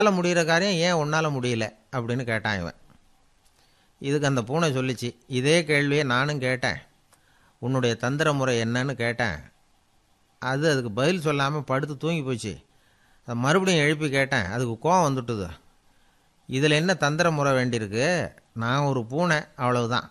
உன்னால் முடிகிற காரியம் ஏன் உன்னால் முடியல அப்படின்னு கேட்டான் இவன் இதுக்கு அந்த பூனை சொல்லிச்சு இதே கேள்வியை நானும் கேட்டேன் உன்னுடைய தந்திர முறை என்னன்னு கேட்டேன் அது அதுக்கு பதில் சொல்லாமல் படுத்து தூங்கி போச்சு அதை மறுபடியும் எழுப்பி கேட்டேன் அதுக்கு கோவம் வந்துட்டுது இதில் என்ன தந்திர முறை வேண்டியிருக்கு நான் ஒரு பூனை அவ்வளவுதான்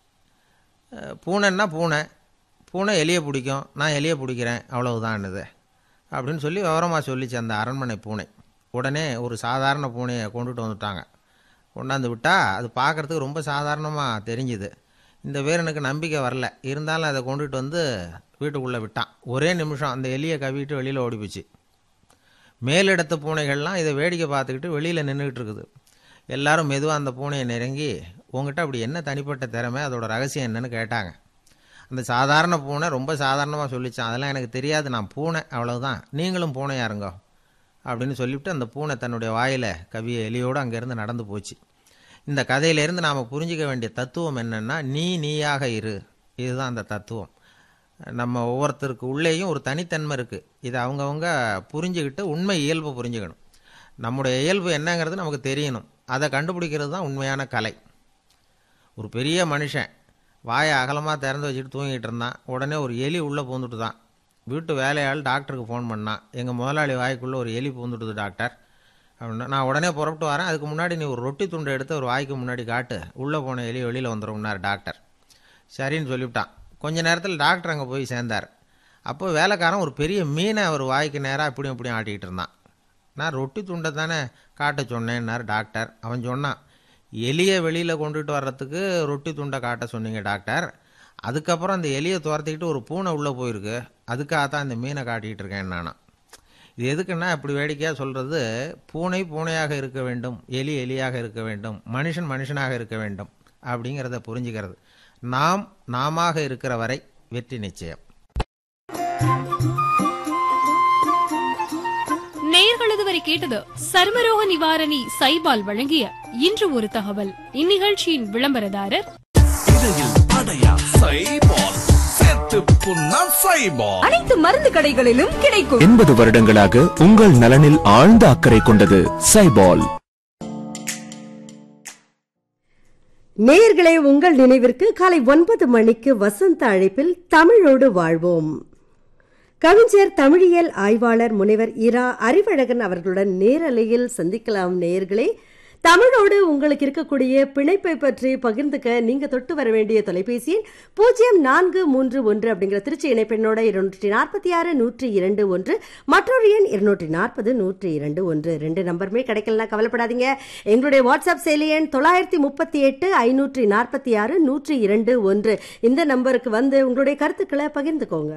அஹ், பூனைன்னா பூனை பூனை எலியை பிடிக்கும் நான் எலியை பிடிக்கிறேன் அவ்வளவுதான்னுது அப்படின்னு சொல்லி விவரமாக சொல்லிச்சு அந்த அரண்மனை பூனை உடனே ஒரு சாதாரண பூனையை கொண்டுட்டு வந்துட்டாங்க கொண்டாந்து விட்டால் அது பார்க்குறதுக்கு ரொம்ப சாதாரணமாக தெரிஞ்சுது இந்த வீரனுக்கு நம்பிக்கை வரல இருந்தாலும் அதை கொண்டுட்டு வந்து வீட்டுக்குள்ளே விட்டான் ஒரே நிமிஷம் அந்த எலியை கவிட்டு வெளியில் ஓடி போச்சு மேலிடத்து பூனைகள்லாம் இதை வேடிக்கை பார்த்துக்கிட்டு வெளியில் நின்றுக்கிட்டு இருக்குது எல்லாரும் மெதுவாக அந்த பூனையை நெருங்கி உங்ககிட்ட அப்படி என்ன தனிப்பட்ட திறமை அதோட ரகசியம் என்னன்னு கேட்டாங்க அந்த சாதாரண பூனை ரொம்ப சாதாரணமாக சொல்லிச்சான் அதெல்லாம் எனக்கு தெரியாது நான் பூனை அவ்வளவுதான் நீங்களும் பூனையா இருங்கோ அப்படின்னு சொல்லிவிட்டு அந்த பூனை தன்னுடைய வாயில் கவியை எலியோடு அங்கேருந்து நடந்து போச்சு இந்த கதையிலேருந்து நாம் புரிஞ்சிக்க வேண்டிய தத்துவம் என்னென்னா நீ நீயாக இரு இதுதான் அந்த தத்துவம் நம்ம ஒவ்வொருத்தருக்கு உள்ளேயும் ஒரு தனித்தன்மை இருக்குது இதை அவங்கவுங்க புரிஞ்சுக்கிட்டு உண்மை இயல்பு புரிஞ்சுக்கணும் நம்முடைய இயல்பு என்னங்கிறது நமக்கு தெரியணும் அதை கண்டுபிடிக்கிறது தான் உண்மையான கலை ஒரு பெரிய மனுஷன் வாயை அகலமாக திறந்து வச்சுட்டு தூங்கிட்டு இருந்தான் உடனே ஒரு எலி உள்ளே பூந்துட்டு தான் வீட்டு வேலையாள் டாக்டருக்கு ஃபோன் பண்ணான் எங்கள் முதலாளி வாய்க்குள்ளே ஒரு எலி பூந்துட்டுது டாக்டர் அப்படின்னா நான் உடனே புறப்பட்டு வரேன் அதுக்கு முன்னாடி நீ ஒரு ரொட்டி துண்டை எடுத்து ஒரு வாய்க்கு முன்னாடி காட்டு உள்ளே போன எலி வெளியில் வந்துரும்னார் டாக்டர் சரின்னு சொல்லிவிட்டான் கொஞ்ச நேரத்தில் டாக்டர் அங்கே போய் சேர்ந்தார் அப்போ வேலைக்காரன் ஒரு பெரிய மீனை அவர் வாய்க்கு நேராக இப்படியும் இப்படியும் ஆட்டிக்கிட்டு இருந்தான் நான் ரொட்டி துண்டை தானே காட்ட சொன்னேன்னார் டாக்டர் அவன் சொன்னான் எலியை வெளியில் கொண்டுட்டு வர்றதுக்கு ரொட்டி துண்டை காட்ட சொன்னீங்க டாக்டர் அதுக்கப்புறம் அந்த எலியை துரத்திக்கிட்டு ஒரு பூனை உள்ளே போயிருக்கு அதுக்காக தான் இந்த மீனை காட்டிக்கிட்டு இருக்கேன் நானா இது எதுக்குன்னா இப்படி வேடிக்கையாக சொல்கிறது பூனை பூனையாக இருக்க வேண்டும் எலி எலியாக இருக்க வேண்டும் மனுஷன் மனுஷனாக இருக்க வேண்டும் அப்படிங்கிறத புரிஞ்சுக்கிறது நாம் நாமாக இருக்கிற வரை வெற்றி நிச்சயம் நேயர்கள் இதுவரை கேட்டது சர்மரோக நிவாரணி சைபால் வழங்கிய இன்று ஒரு தகவல் இந்நிகழ்ச்சியின் விளம்பரதாரர் இடையில் அடையா சைபால் சேர்த்து புண்ணா சைபால் அனைத்து மருந்து கடைகளிலும் கிடைக்கும் எண்பது வருடங்களாக உங்கள் நலனில் ஆழ்ந்த அக்கறை கொண்டது சைபால் நேயர்களே உங்கள் நினைவிற்கு காலை ஒன்பது மணிக்கு வசந்த அழைப்பில் தமிழோடு வாழ்வோம் கவிஞர் தமிழியல் ஆய்வாளர் முனைவர் இரா அறிவழகன் அவர்களுடன் நேரலையில் சந்திக்கலாம் நேயர்களே தமிழோடு உங்களுக்கு இருக்கக்கூடிய பிணைப்பை பற்றி பகிர்ந்துக்க நீங்க தொட்டு வர வேண்டிய தொலைபேசி எண் பூஜ்ஜியம் நான்கு மூன்று ஒன்று அப்படிங்கிற திருச்சி இணைப்பெண்ணோட இருநூற்றி நாற்பத்தி ஆறு நூற்றி இரண்டு ஒன்று மற்றொரு எண் இருநூற்றி நாற்பது நூற்றி இரண்டு ஒன்று ரெண்டு நம்பருமே கிடைக்கலனா கவலைப்படாதீங்க எங்களுடைய வாட்ஸ்அப் செயலி எண் தொள்ளாயிரத்தி முப்பத்தி எட்டு ஐநூற்றி நாற்பத்தி ஆறு நூற்றி இரண்டு ஒன்று இந்த நம்பருக்கு வந்து உங்களுடைய கருத்துக்களை பகிர்ந்துக்கோங்க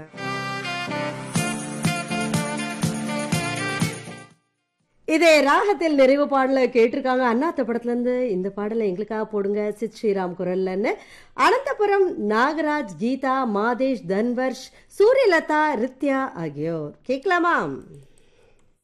இதே ராகத்தில் நிறைவு பாடலை கேட்டிருக்காங்க அண்ணாத்த படத்துல இருந்து இந்த பாடலை எங்களுக்காக போடுங்க சித் ஸ்ரீராம் குரல்லன்னு அனந்தபுரம் நாகராஜ் கீதா மாதேஷ் தன்வர்ஷ் சூரியலதா ரித்யா ஆகியோர் கேட்கலாமா